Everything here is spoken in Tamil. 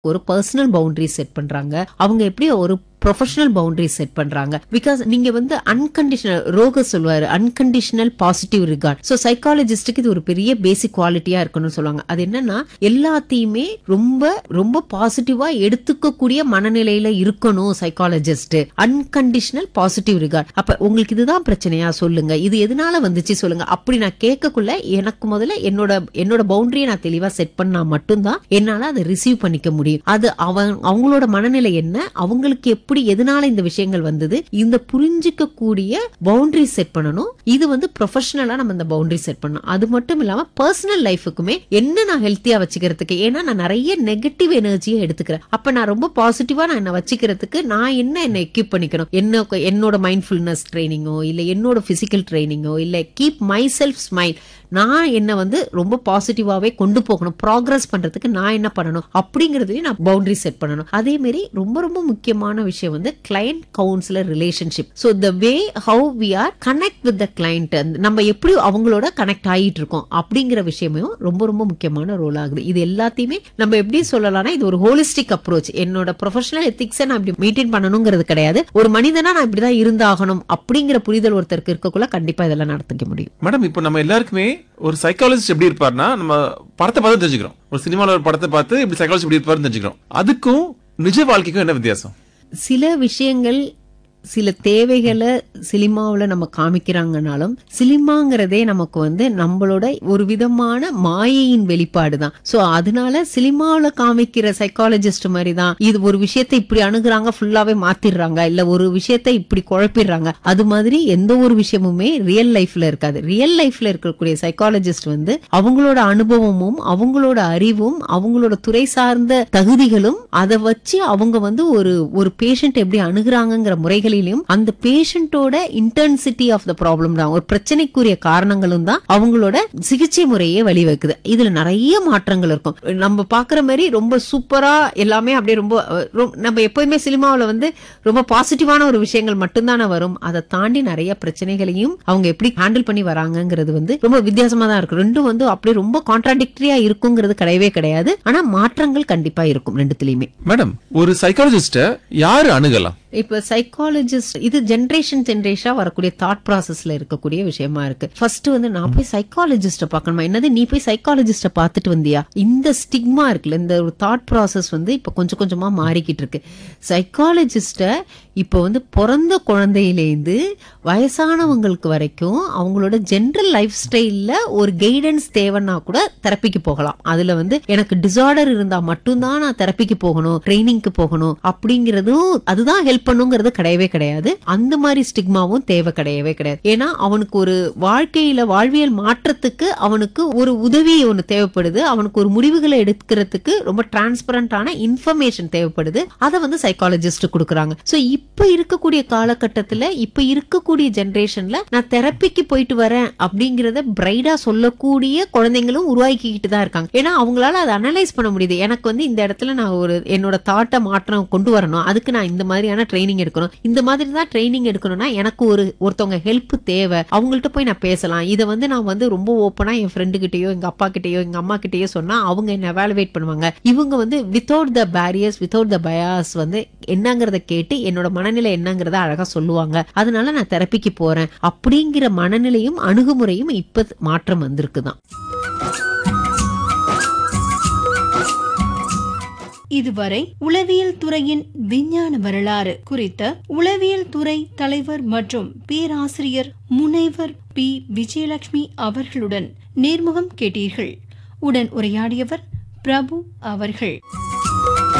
ஒரு பர்சனல் பவுண்டரி செட் பண்றாங்க அவங்க எப்படி ஒரு ப்ரொஃபஷனல் பவுண்டரி செட் பண்றாங்க பிகாஸ் நீங்க வந்து அன்கண்டிஷனல் ரோக சொல்வாரு அன்கண்டிஷனல் பாசிட்டிவ் ரிகார்ட் ஸோ சைக்காலஜிஸ்டுக்கு இது ஒரு பெரிய பேசிக் குவாலிட்டியா இருக்கணும்னு சொல்லுவாங்க அது என்னன்னா எல்லாத்தையுமே ரொம்ப ரொம்ப பாசிட்டிவா எடுத்துக்கக்கூடிய மனநிலையில இருக்கணும் சைக்காலஜிஸ்ட் அன்கண்டிஷனல் பாசிட்டிவ் ரிகார்ட் அப்ப உங்களுக்கு இதுதான் பிரச்சனையா சொல்லுங்க இது எதனால வந்துச்சு சொல்லுங்க அப்படி நான் கேட்கக்குள்ள எனக்கு முதல்ல என்னோட என்னோட பவுண்டரியை நான் தெளிவா செட் பண்ணா மட்டும்தான் என்னால அதை ரிசீவ் பண்ணிக்க முடியும் அது அவன் அவங்களோட மனநிலை என்ன அவங்களுக்கு எப்படி எதனால இந்த விஷயங்கள் வந்தது இந்த புரிஞ்சிக்க கூடிய பவுண்டரி செட் பண்ணணும் இது வந்து ப்ரொஃபஷனலா நம்ம இந்த பவுண்டரி செட் பண்ணணும் அது மட்டும் இல்லாம பர்சனல் லைஃபுக்குமே என்ன நான் ஹெல்த்தியா வச்சுக்கிறதுக்கு ஏன்னா நான் நிறைய நெகட்டிவ் எனர்ஜியை எடுத்துக்கிறேன் அப்ப நான் ரொம்ப பாசிட்டிவா நான் என்ன வச்சுக்கிறதுக்கு நான் என்ன என்ன எக்யூப் பண்ணிக்கணும் என்ன என்னோட மைண்ட்ஃபுல்னஸ் ட்ரைனிங்கோ இல்ல என்னோட பிசிக்கல் ட்ரைனிங்கோ இல்ல கீப் மை செல்ஃப் ஸ்மைல் நான் என்ன வந்து ரொம்ப பாசிட்டிவாவே கொண்டு போகணும் ப்ராக்ரஸ் பண்றதுக்கு நான் என்ன பண்ணணும் அப்படிங்கறதையும் நான் பவுண்டரி செட் பண்ணணும் அதே மாதிரி ரொம்ப ரொம்ப முக்கியமான விஷயம் வந்து client counsellor relationship so the way how we are connect with the client நம்ம எப்படி அவங்களோட கனெக்ட் ஆகிட்டு இருக்கோம் அப்படிங்கிற விஷயமும் ரொம்ப ரொம்ப முக்கியமான ரோல் ஆகுது இது எல்லாத்தையுமே நம்ம எப்படி சொல்லலாம்னா இது ஒரு ஹோலிஸ்டிக் அப்ரோச் என்னோட ப்ரொஃபஷனல் எத்திக்ஸை நான் இப்படி மெயின்டைன் பண்ணணுங்கிறது கிடையாது ஒரு மனிதனா நான் இப்படிதான் இருந்தாகணும் அப்படிங்கிற புரிதல் ஒருத்தருக்கு இருக்கக்குள்ள கண்டிப்பா இதெல்லாம் நடத்திக்க முடியும் மேடம் இப்போ நம்ம எல்லாருக்குமே ஒரு சைக்காலஜிஸ்ட் எப்படி இருப்பார்னா நம்ம படத்தை பார்த்து தெரிஞ்சுக்கிறோம் ஒரு சினிமாவில் ஒரு படத்தை பார்த்து இப்படி சைக்காலஜி எப்படி இருப்பாருன்னு தெரிஞ்சுக்கிறோம் அதுக்கும் நிஜ வாழ்க்கைக்கும் என்ன வித்தியாசம் சில விஷயங்கள் சில தேவைகளை சினிமாவில் நம்ம காமிக்கிறாங்கனாலும் சினிமாங்கிறதே நமக்கு வந்து நம்மளோட ஒரு விதமான மாயையின் வெளிப்பாடு தான் ஸோ அதனால சினிமாவில் காமிக்கிற சைக்காலஜிஸ்ட் மாதிரி தான் இது ஒரு விஷயத்தை இப்படி அணுகுறாங்க ஃபுல்லாவே மாத்திடுறாங்க இல்ல ஒரு விஷயத்தை இப்படி குழப்பிடுறாங்க அது மாதிரி எந்த ஒரு விஷயமுமே ரியல் லைஃப்ல இருக்காது ரியல் லைஃப்ல இருக்கக்கூடிய சைக்காலஜிஸ்ட் வந்து அவங்களோட அனுபவமும் அவங்களோட அறிவும் அவங்களோட துறை சார்ந்த தகுதிகளும் அதை வச்சு அவங்க வந்து ஒரு ஒரு பேஷண்ட் எப்படி அணுகுறாங்கங்கிற முறைகளிலும் அந்த பேஷண்டோட இன்டென்சிட்டி ஆஃப் த ப்ராப்ளம் தான் ஒரு பிரச்சனைக்குரிய காரணங்களும் தான் அவங்களோட சிகிச்சை முறையே வழிவகுக்குது இதுல நிறைய மாற்றங்கள் இருக்கும் நம்ம பாக்குற மாதிரி ரொம்ப சூப்பரா எல்லாமே அப்படியே ரொம்ப அஹ், ரொ- நம்ம எப்பவுமே சினிமாவுல வந்து ரொம்ப பாசிட்டிவான ஒரு விஷயங்கள் மட்டும்தானே வரும் அதை தாண்டி நிறைய பிரச்சனைகளையும் அவங்க எப்படி ஹேண்டில் பண்ணி வராங்கங்கிறது வந்து ரொம்ப வித்தியாசமா தான் இருக்கும் ரெண்டும் வந்து அப்படியே ரொம்ப கான்ட்ராடிக்டரியா இருக்குங்கிறது கிடையவே கிடையாது ஆனா மாற்றங்கள் கண்டிப்பா இருக்கும் ரெண்டுத்துலயுமே மேடம் ஒரு சைக்காலஜிஸ்ட யாரு அணுகலாம் இப்ப சைக்காலஜிஸ்ட் இது ஜென்ரேஷன் ஜென்ரேஷனா வரக்கூடிய தாட் ப்ராசஸ்ல இருக்கக்கூடிய விஷயமா இருக்கு ஃபர்ஸ்ட் வந்து நான் போய் சைக்காலஜிஸ்ட பார்க்கணுமா என்னது நீ போய் சைக்காலஜிஸ்ட பார்த்துட்டு வந்தியா இந்த ஸ்டிக்மா இருக்குல்ல இந்த ஒரு தாட் ப்ராசஸ் வந்து இப்ப கொஞ்சம் கொஞ்சமா மாறிக்கிட்டு இருக்கு சைக்காலஜிஸ்ட இப்ப வந்து பிறந்த குழந்தையிலேருந்து வயசானவங்களுக்கு வரைக்கும் அவங்களோட ஜென்ரல் லைஃப் ஸ்டைல்ல ஒரு கைடன்ஸ் தேவைன்னா கூட தெரப்பிக்கு போகலாம் அதுல வந்து எனக்கு டிசார்டர் இருந்தா மட்டும்தான் நான் தெரப்பிக்கு போகணும் ட்ரைனிங்க்கு போகணும் அப்படிங்கறதும் அதுதான் ஹெல்ப் பண்ணுங்கிறது கிடையவே கிடையாது அந்த மாதிரி ஸ்டிக்மாவும் தேவை கிடையவே கிடையாது ஏன்னா அவனுக்கு ஒரு வாழ்க்கையில வாழ்வியல் மாற்றத்துக்கு அவனுக்கு ஒரு உதவி ஒண்ணு தேவைப்படுது அவனுக்கு ஒரு முடிவுகளை எடுக்கிறதுக்கு ரொம்ப டிரான்ஸ்பரண்டான இன்ஃபர்மேஷன் தேவைப்படுது அதை வந்து சைக்காலஜிஸ்ட் கொடுக்குறாங்க சோ இப்ப இருக்கக்கூடிய காலகட்டத்துல இப்ப இருக்கக்கூடிய ஜெனரேஷன்ல நான் தெரப்பிக்கு போயிட்டு வரேன் அப்படிங்கறத பிரைடா சொல்லக்கூடிய குழந்தைங்களும் உருவாக்கிக்கிட்டு தான் இருக்காங்க ஏன்னா அவங்களால அதை அனலைஸ் பண்ண முடியுது எனக்கு வந்து இந்த இடத்துல நான் ஒரு என்னோட தாட்டை மாற்றம் கொண்டு வரணும் அதுக்கு நான் இந்த மாதிரியான ட்ரைனிங் எடுக்கணும் இந்த மாதிரி தான் ட்ரைனிங் எடுக்கணும்னா எனக்கு ஒரு ஒருத்தவங்க ஹெல்ப் தேவை அவங்கள்ட்ட போய் நான் பேசலாம் இதை வந்து நான் வந்து ரொம்ப ஓப்பனா என் ஃப்ரெண்டு கிட்டயோ எங்க அப்பா கிட்டயோ எங்க அம்மா கிட்டயோ சொன்னா அவங்க என்ன எவாலுவேட் பண்ணுவாங்க இவங்க வந்து without the barriers without the bias வந்து என்னங்கறத கேட்டு என்னோட மனநிலை என்னங்கறத அழகா சொல்லுவாங்க அதனால நான் தெரப்பிக்கு போறேன் அப்படிங்கிற மனநிலையும் அணுகுமுறையும் இப்ப மாற்றம் வந்திருக்குதான் இதுவரை உளவியல் துறையின் விஞ்ஞான வரலாறு குறித்த உளவியல் துறை தலைவர் மற்றும் பேராசிரியர் முனைவர் பி விஜயலட்சுமி அவர்களுடன் நேர்முகம் கேட்டீர்கள் உடன் உரையாடியவர் பிரபு அவர்கள்